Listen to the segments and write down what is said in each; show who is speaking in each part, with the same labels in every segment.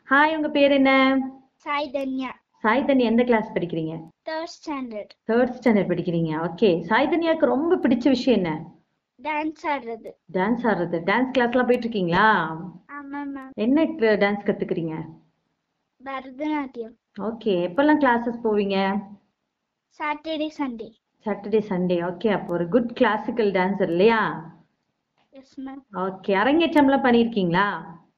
Speaker 1: hi உங்க பேர் என்ன
Speaker 2: சாய் தன்யா
Speaker 1: சாய் தன்யா எந்த கிளாஸ் படிக்கிறீங்க
Speaker 2: தேர்ட் ஸ்டாண்டர்ட்
Speaker 1: தேர்ட் ஸ்டாண்டர்ட் படிக்கிறீங்க ஓகே சாய் தன்யாக்கு ரொம்ப பிடிச்ச விஷயம் என்ன
Speaker 2: டான்ஸ் ஆடுறது
Speaker 1: டான்ஸ் ஆடுறது டான்ஸ் கிளாஸ்லாம் போயிட்டு இருக்கீங்களா
Speaker 2: ஆமா மேம்
Speaker 1: என்ன டான்ஸ் கத்துக்கிறீங்க
Speaker 2: பரதநாட்டியம்
Speaker 1: ஓகே எப்பெல்லாம் கிளாஸஸ் போவீங்க
Speaker 2: Saturday Sunday
Speaker 1: Saturday Sunday okay அப்போ ஒரு குட் கிளாசிக்கல் டான்ஸர் இல்லையா
Speaker 2: எஸ் மேம்
Speaker 1: ஓகே அரங்கேற்றம்லாம் பண்ணியிருக்கீங்களா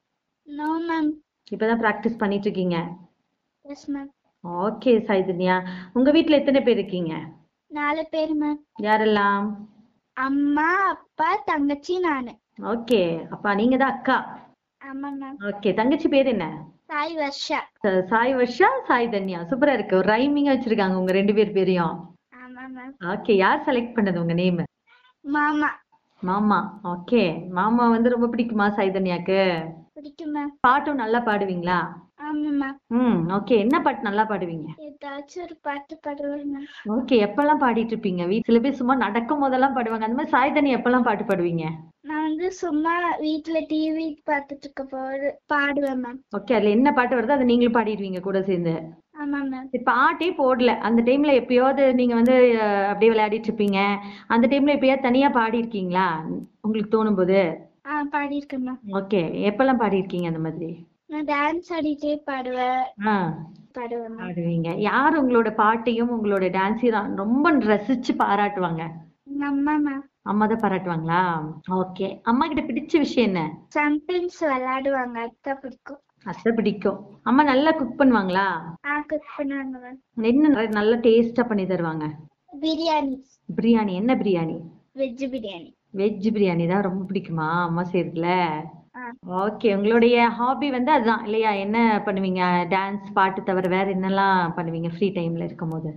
Speaker 2: நோ மேம்
Speaker 1: இப்பதான் ப்ராக்டிஸ் பண்ணிட்டு இருக்கீங்க
Speaker 2: எஸ் மேம்
Speaker 1: ஓகே சைதன்யா உங்க வீட்ல எத்தனை பேர் இருக்கீங்க
Speaker 2: நாலு பேர் மேம்
Speaker 1: யாரெல்லாம்
Speaker 2: அம்மா அப்பா தங்கச்சி நானு
Speaker 1: ஓகே அப்பா நீங்க தான் அக்கா
Speaker 2: ஆமா மேம்
Speaker 1: ஓகே தங்கச்சி பேர் என்ன
Speaker 2: சாய் வர்ஷா
Speaker 1: ச- சாய் வர்ஷா சாய் தன்யா சூப்பரா இருக்கு ஒரு ரைமிங்கா வச்சிருக்காங்க உங்க ரெண்டு பேர் பேரையும்
Speaker 2: ஆமா மேம்
Speaker 1: ஓகே யார் செலக்ட் பண்ணது உங்க நேம்
Speaker 2: மாமா
Speaker 1: மாமா ஓகே மாமா வந்து ரொம்ப பிடிக்குமா சாய் தன்யாக்கு
Speaker 2: பிடிக்கும் மேம்
Speaker 1: பாட்டும் நல்லா பாடுவீங்களா
Speaker 2: ஆமா மேம்
Speaker 1: ம் ஓகே என்ன பாட்டு நல்லா பாடுவீங்க
Speaker 2: ஏதாச்சும் ஒரு பாட்டு பாடுவேன் மேம்
Speaker 1: ஓகே எப்பெல்லாம் பாடிட்டு இருப்பீங்க வீ சில பேர் சும்மா நடக்கும் போதெல்லாம் பாடுவாங்க அந்த மாதிரி சாய் தன்யா எப்பெல்லாம் பாட்டு பாடுவீங்க
Speaker 2: நான் வந்து சும்மா வீட்ல டிவி பார்த்துட்டு இருக்க போது பாடுவேன் மேம்
Speaker 1: ஓகே அதுல என்ன பாட்டு வருதோ அதை நீங்களும் பாடிடுவீங்க கூட சேர்ந்து
Speaker 2: ஆமா மேம்
Speaker 1: சரி, பாட்டே போடல அந்த டைம்ல எப்பயாவது நீங்க வந்து அஹ், அப்படியே விளையாடிட்டு இருப்பீங்க அந்த டைம்ல எப்பயாவது தனியா பாடி இருக்கீங்களா உங்களுக்கு தோணும் போது
Speaker 2: ஆ பாடியிருக்கேன் மேம்
Speaker 1: ஓகே எப்பெல்லாம் பாடி இருக்கீங்க அந்த மாதிரி
Speaker 2: நான் டான்ஸ் ஆடிட்டே பாடுவேன்
Speaker 1: ஆ
Speaker 2: பாடுவேன் மேம்
Speaker 1: பாடுவீங்க யார் உங்களோட பாட்டையும் உங்களோட டான்ஸையும் ரொம்ப ரசிச்சு பாராட்டுவாங்க
Speaker 2: எங்க அம்மா மேம்
Speaker 1: அம்மா தான் பாராட்டுவாங்களா ஓகே அம்மா கிட்ட பிடிச்ச விஷயம் என்ன
Speaker 2: சம்டைம்ஸ் விளையாடுவாங்க அதான் பிடிக்கும்
Speaker 1: அத்தை பிடிக்கும் அம்மா நல்லா குக் பண்ணுவாங்களா
Speaker 2: ஆ குக் பண்ணுவாங்க மேம்
Speaker 1: என்ன நல்ல- நல்லா டேஸ்டா பண்ணி தருவாங்க
Speaker 2: பிரியாணி
Speaker 1: பிரியாணி என்ன பிரியாணி
Speaker 2: வெஜ் பிரியாணி
Speaker 1: வெஜ் பிரியாணி தான் ரொம்ப பிடிக்குமா அம்மா செய்யறதுல
Speaker 2: ஆ
Speaker 1: ஓகே உங்களுடைய ஹாபி வந்து அதுதான் இல்லையா என்ன பண்ணுவீங்க டான்ஸ் பாட்டு தவிர வேற என்னெல்லாம் பண்ணுவீங்க ஃப்ரீ டைம்ல இருக்கும்போது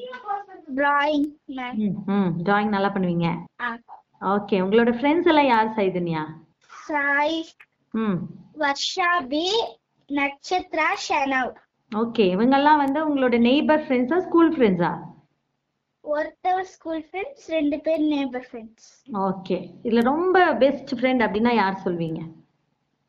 Speaker 2: டிராயிங் மேம்
Speaker 1: ம் ம் டிராயிங் நல்லா பண்ணுவீங்க
Speaker 2: ஆ
Speaker 1: ஓகே உங்களோட ஃப்ரெண்ட்ஸ் எல்லாம் யார் சைதன்யா
Speaker 2: சாய்
Speaker 1: ம்
Speaker 2: வர்ஷா பி நட்சத்ரா ஷனவ்
Speaker 1: ஓகே இவங்கெல்லாம் வந்து உங்களோட நெய்பர் ஃப்ரெண்ட்ஸா ஸ்கூல் ஃப்ரெண்ட்ஸா
Speaker 2: ஒருத்தவர் ஸ்கூல் ஃப்ரெண்ட்ஸ் ரெண்டு பேர் நேபர் ஃப்ரெண்ட்ஸ்
Speaker 1: ஓகே இதுல ரொம்ப பெஸ்ட் ஃப்ரெண்ட் அப்படின்னா யார் சொல்வீங்க